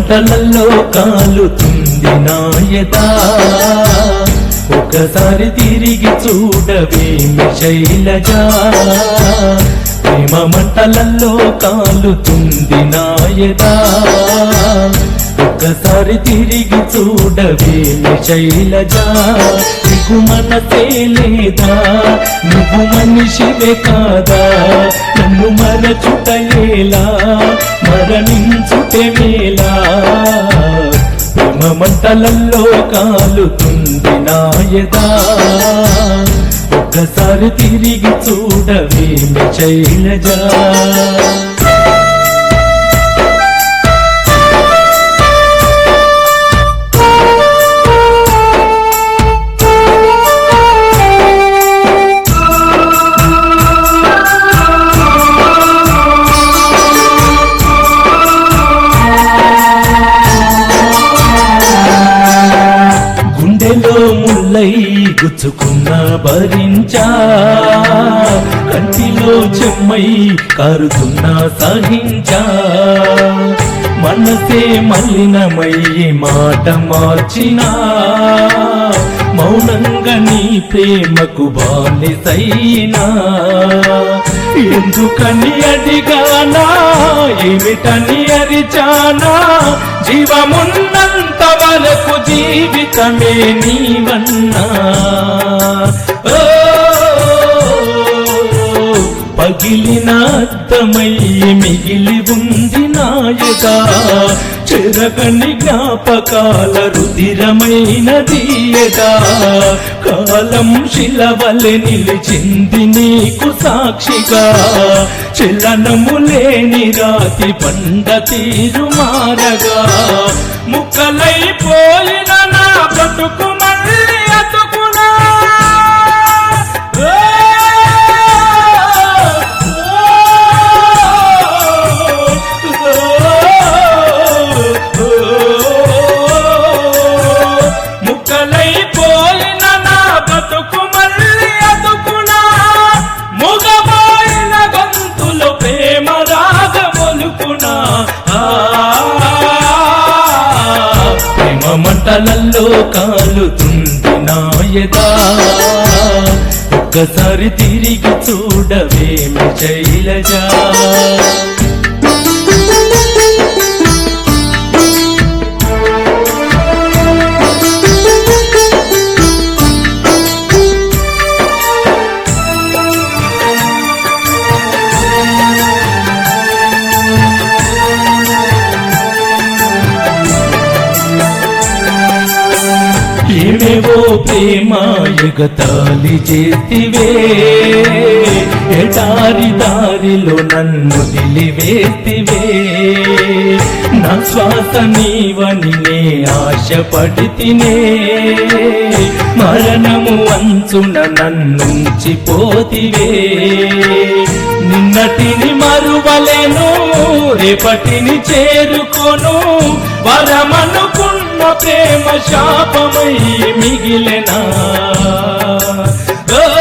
మంటలలో కాలుతుంది నాయదా ఒకసారి తిరిగి చూడవేమి శైలజా ప్రేమ మంటలలో కాలుతుంది నాయదా ఒక్కసారి తిరిగి చూడవేమి శైలజా నీకు మనసే లేదా నువ్వు మనిషివే కాదా నన్ను మరచుటయేలా మరణించుటే మేలా ప్రేమ మంటలల్లో కాలుతుంది నాయదా ఒక్కసారి తిరిగి చూడవేమి శైలజా గుండెలో ముల్లై గుచ్చుకున్న భరించా కంటిలో చెమ్మై కారుతున్న సహించా మనసే మలినమై మాట మార్చినా మౌనంగా నీ ప్రేమకు బానిసైనా ఎందుకని అడిగానా ఏమిటని అరిచానా జీవమున్నంత వరకు జీవితమే నీవన్నా ఓ, పగిలిన అద్దమై మిగిలి ఉంది నాయగా చెరగని జ్ఞాపకాల రుధిరమైన దీయగా కాలం శిలవలె నిలిచింది నీకు సాక్షిగా చలనము లేని రాతి పండ తీరు మారగా ముక్కలైపోయిన నా బ్రతుకు మళ్ళీ అతుకునా ముక్కలైపోయిన నా బతుకు మళ్ళీ అతుకునా ముగబోయిన గొంతులు ప్రేమ రాగమొలుకునా ఆ, ప్రేమ మంటలల్లో కాలుతుంది నాయదా ఒక్కసారి తిరిగి చూడవేమి శైలజా ఏమేవో ప్రేమ ఎగతాళి చేతివే ఎటారి దారిలో నన్ను నిలివేతివే నా శ్వాస నీవని నే ఆశపడి తినే మరణము అంచున నన్నుంచి పోతివే నిన్నటిని మరువలేను రేపటిని చేరుకోను వరమనుకున్న ప్రేమ శాపమై మిగిలెనా ఓ,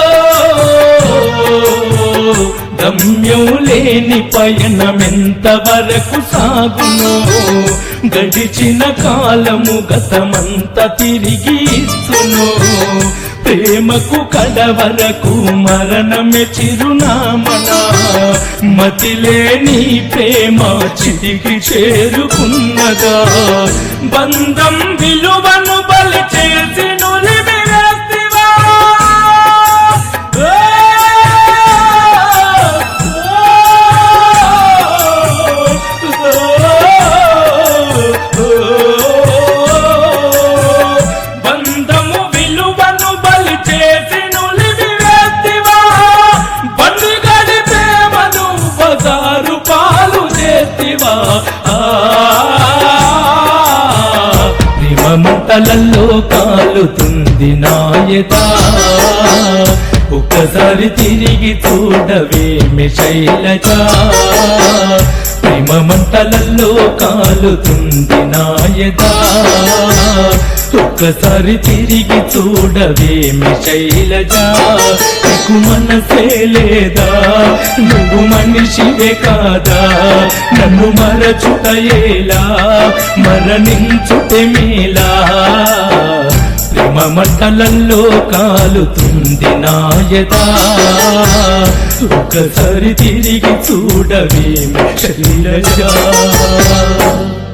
గమ్యం లేని పయనమెంత వరకు సాగును గడిచిన కాలము గతమంత తిరిగి ఇచ్చును ప్రేమకు కడవరకు మరణమే చిరునామనా మతిలేని ప్రేమ చిరిగి చేరుకున్నదా బంధం విలువను బలి చేసి నులిమివేస్తివా? ఏ! బంధము విలువను బలి చేసి నులిమివేస్తివా? బండి గడిపే మను బజారు పాలు చేతివా ఆ ప్రేమ మంటలల్లో కాలుతుంది నాయదా ఒక్కసారి తిరిగి చూడవేమి శైలజా ప్రేమ ప్రేమ మంటలల్లో కాలుతుంది నాయదా ఒక్కసారి తిరిగి చూడవేమి శైలజా నీకు మనసే లేదా నువ్వు మనిషివే కాదా నన్ను మరచుటయేలా మరణించుటే మేలా ప్రేమ మంటలల్లో కాలుతుంది నాయదా ఒకసారి తిరిగి చూడవేమి శైలజా